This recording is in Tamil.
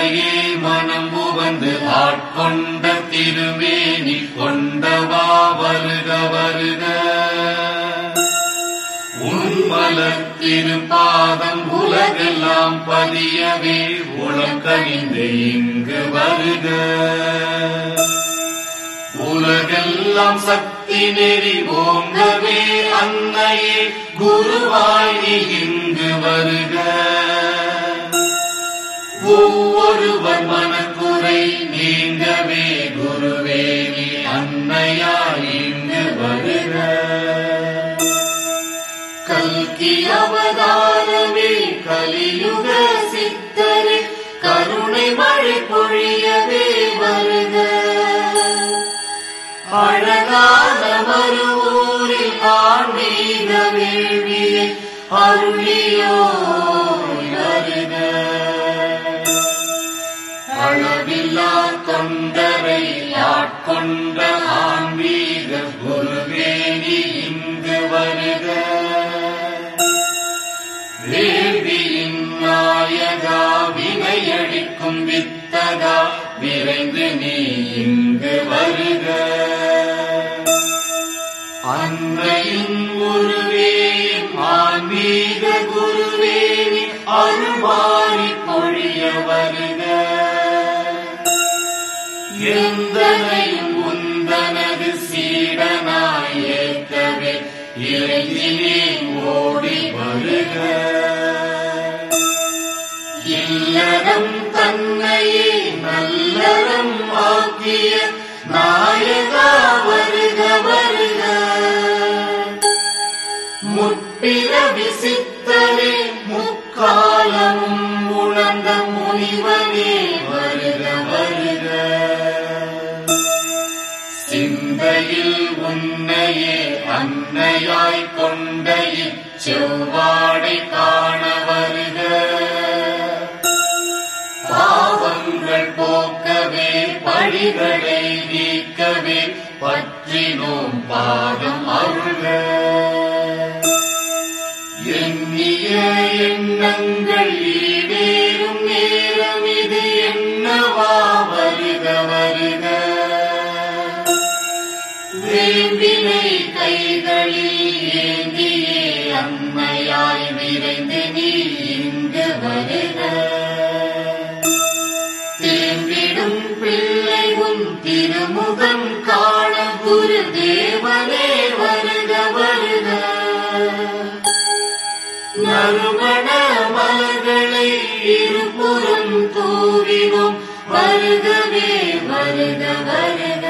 என்னையே மனம் உவந்து ஆட்கொண்ட திருமேனி கொண்டவா வருக வருக உன்மலர் திருப்பாதம் உலகெல்லாம் பதியவே உளம் கனிந்து இங்கு வருக உலகெல்லாம் சக்தி நெறி ஓங்கவே அன்னையே குருவாய் நீ இங்கு வருக ஒவ்வொருவர் மனக்குறை நீங்கவே குருவே நீ அன்னையாய் இங்கு வருக கல்கி அவதாரமே கலியுக சித்தரே கருணை மழை பொழியவே வருக அழகான மறுவூரில் ஆன்மீக வேள்வியை அருளியோ வருக அளவில்லா தொண்டரை ஆட்கொண்ட ஆன்மீக குருவேணி இங்கு வருக வேள்வியின் நாயகா வினையடிக்கும் வித்தகா விரைந்து நீ இங்கு வருக அன்னையின் குருவே ஆன்மீக குருவே நீ அருள்வாரி பொழிய வருக எந்தனையும் உந்தனது சீடனாய் ஏற்கவே இறைஞ்சினே ஓடி வருக இல்லறம் தன்னையே நல்லறம் ஆக்கிய நாயகா வருக வருக முற்பிறவி சித்தனே முக்காலமும் உணர்ந்த முனிவனே வருக வருக சிந்தையில் உன்னையே அன்னையாய் கொண்ட இச்செவ்வாடை காண வருக பாவங்கள் போக்கவே பழிகளை நீக்கவே பற்றினோம் பாதம் அருள்க எண்ணிய எண்ணங்கள் ஈடேறும் நேரம் இது என்னவா வருக வருக வேம்பினை கைகளில் ஏந்தியே அம்மையாய் விரைந்து நீ இங்கு வருக தேம்பிடும் பிள்ளை உன் திருமுகம் காண குரு தேவனே வருக வருக நறுமண மலர்களை இருபுறம் தூவினோம் வருகவே வருக வருக